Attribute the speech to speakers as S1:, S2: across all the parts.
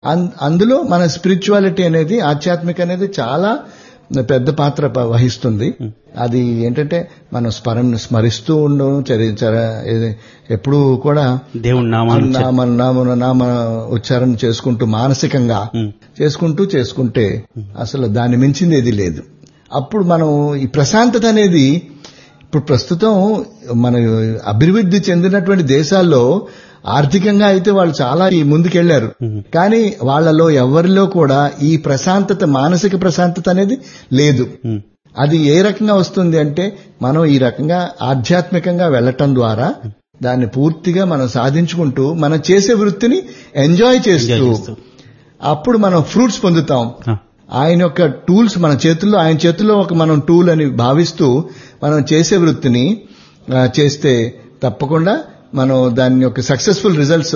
S1: అన్- అందులో మన స్పిరిచువాలిటీ అనేది ఆధ్యాత్మిక అనేది చాలా పెద్ద పాత్ర ప- వహిస్తుంది అది ఏంటంటే మనం స్మరణ స్మరిస్తూ ఉండడం చరి- చర- ఇది ఎప్పుడూ కూడా
S2: దేవుడి నామాన్ని ఉచ్చ-
S1: నామ నామ నామ ఉచ్చారణ చేసుకుంటూ మానసికంగా
S2: ఉమ్.
S1: చేసుకుంటూ చేసుకుంటే అసలు దాన్ని మించింది ఏది లేదు అప్పుడు మనం ఈ ప్రశాంతత అనేది ఇప్పుడు ప్రస్తుతం మన అభివృద్ధి చెందినటువంటి దేశాల్లో ఆర్థికంగా అయితే వాళ్ళు చాలా ఈ ముందుకెళ్లారు కానీ వాళ్ళలో ఎవరిలో కూడా ఈ ప్రశాంతత మానసిక ప్రశాంతత అనేది లేదు
S2: ఉమ్.
S1: అది ఏ రకంగా వస్తుంది అంటే మనం ఈ రకంగా ఆధ్యాత్మికంగా వెళ్ళటం ద్వారా దాన్ని పూర్తిగా మనం సాధించుకుంటూ మనం చేసే వృత్తిని ఎంజాయ్ చేస్తూ
S2: ఎంజాయ్ చేస్తూ.
S1: అప్పుడు మనం ఫ్రూట్స్ పొందుతాం
S2: ఆ.
S1: ఆయన యొక్క టూల్స్ మన చేతుల్లో ఆయన చేతుల్లో ఒక మనం టూల్ అని భావిస్తూ మనం చేసే వృత్తిని ఆ, చేస్తే తప్పకుండా మనం దాని యొక్క సక్సెస్ఫుల్ రిజల్ట్స్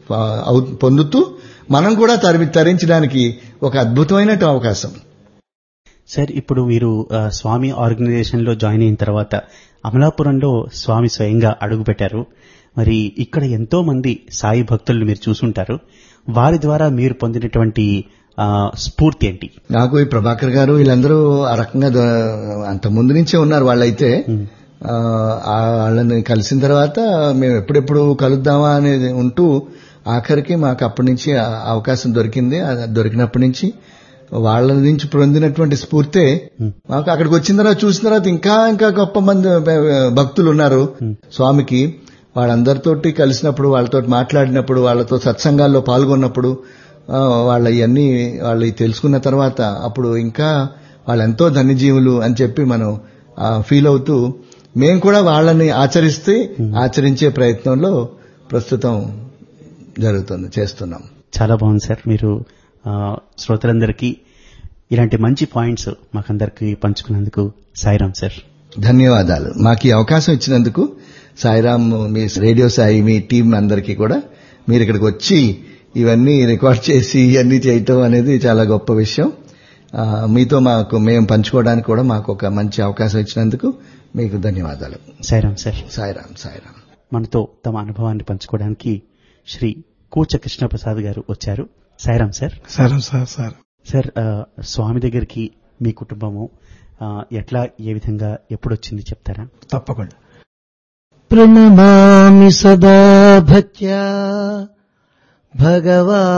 S1: పొందుతూ మనం కూడా తరి తరించడానికి ఒక అద్భుతమైన అవకాశం
S2: సార్ ఇప్పుడు మీరు ఆ, స్వామి ఆర్గనైజేషన్ లో జాయిన్ అయిన తర్వాత అమలాపురంలో స్వామి స్వయంగా అడుగుపెట్టారు మరి ఇక్కడ ఎంతో మంది సాయి భక్తులను మీరు చూసుంటారు వారి ద్వారా మీరు పొందినటువంటి ఆ, స్ఫూర్తి ఏంటి
S1: నాకు ఈ ప్రభాకర్ గారు వీళ్ళందరూ ఆ రకంగా ద- అంత ముందు నుంచే ఉన్నారు వాళ్ళైతే ఆ, ఆ వాళ్ళని కలిసిన తర్వాత మేము ఎప్పుడెప్పుడు కలుద్దామా అనేది ఉంటూ ఆఖరికి మాకు అప్పటి నుంచి ఆ అవకాశం దొరికింది ఆ దొరికినప్పటి నుంచి వాళ్ళ నుంచి పొందినటువంటి స్ఫూర్తే మాకు అక్కడికి వచ్చిన తర్వాత చూసిన తర్వాత ఇంకా ఇంకా గొప్ప మంది భక్తులు ఉన్నారు స్వామికి వాళ్ళందరితోటి కలిసినప్పుడు వాళ్ళతో మాట్లాడినప్పుడు వాళ్ళతో సత్సంగాల్లో పాల్గొన్నప్పుడు ఆ, వాళ్ళ ఇవన్నీ వాళ్ళు తెలుసుకున్న తర్వాత అప్పుడు ఇంకా వాళ్ళు ఎంతో ధన్యజీవులు అని చెప్పి మనం ఫీల్ అవుతూ మేము కూడా వాళ్ళని ఆచరిస్తే ఆచరించే ప్రయత్నంలో ప్రస్తుతం జరుగుతుంది చేస్తున్నాం
S2: చాలా బాగుంది సార్ మీరు ఆ, శ్రోతలందరికీ ఇలాంటి మంచి పాయింట్స్ మాకందరికి పంచుకున్నందుకు సాయిరామ్ సార్
S1: ధన్యవాదాలు మాకు ఈ అవకాశం ఇచ్చినందుకు సాయిరామ్ మీ రేడియో సాయి మీ టీం అందరికీ కూడా మీరు ఇక్కడికి వచ్చి ఇవన్నీ రికార్డ్ చేసి ఇవన్నీ చేయటం అనేది చాలా గొప్ప విషయం ఆ, మీతో మాకు మేము పంచుకోవడానికి కూడా మాకు ఒక మంచి అవకాశం ఇచ్చినందుకు మీకు ధన్యవాదాలు
S2: సాయిరామ్ సార్
S1: సాయిరామ్ సాయిరామ్
S2: మనతో తమ అనుభవాన్ని పంచుకోవడానికి శ్రీ కూచ కృష్ణప్రసాద్ గారు వచ్చారు సాయిరామ్ సార్
S3: సరే సార్ సార్
S2: సార్ ఆ, స్వామి దగ్గరికి మీ కుటుంబము ఆ, ఎట్లా ఏ విధంగా ఎప్పుడు వచ్చింది చెప్తారా
S3: తప్పకుండా
S4: ప్రణమామి సదా భక్త్యా భగవా